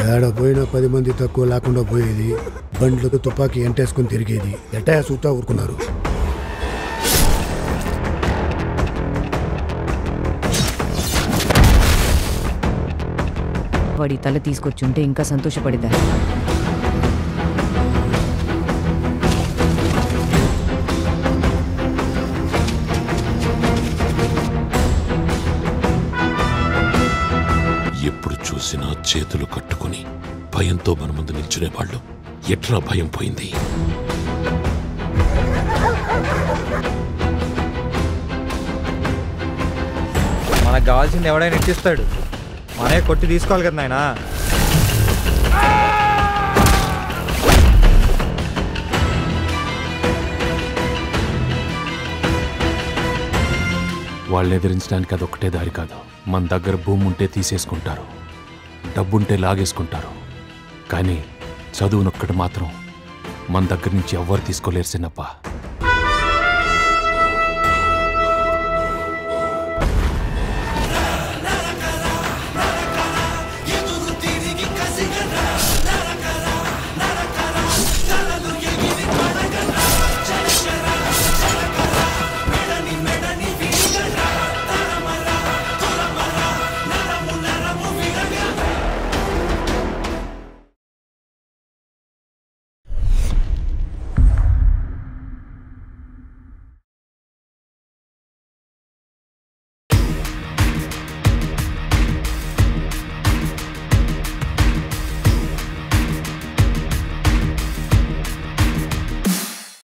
ఏడ పోయినా పది మంది తక్కువ లేకుండా పోయేది బండ్లకు తుపాకీ ఎంటేసుకుని తిరిగేది ఎటా చూస్తా ఊరుకున్నారు వాడి తల తీసుకొచ్చుంటే ఇంకా సంతోషపడేదాన్ని ఎప్పుడు చూసినా చేతులు కట్టుకుని భయంతో మన ముందు నిల్చునేవాళ్ళు ఎట్లా భయం పోయింది మనకు కావాల్సింది ఎవడైనా ఇచ్చిస్తాడు మనే కొట్టి తీసుకోవాలి కదా నాయనా వాళ్ళని ఎదిరించడానికి అదొక్కటే దారి కాదు మన దగ్గర భూమి ఉంటే తీసేసుకుంటారు డబ్బుంటే లాగేసుకుంటారు కానీ చదువునొక్కటి మాత్రం మన దగ్గర నుంచి ఎవ్వరు తీసుకోలేరు చిన్నప్ప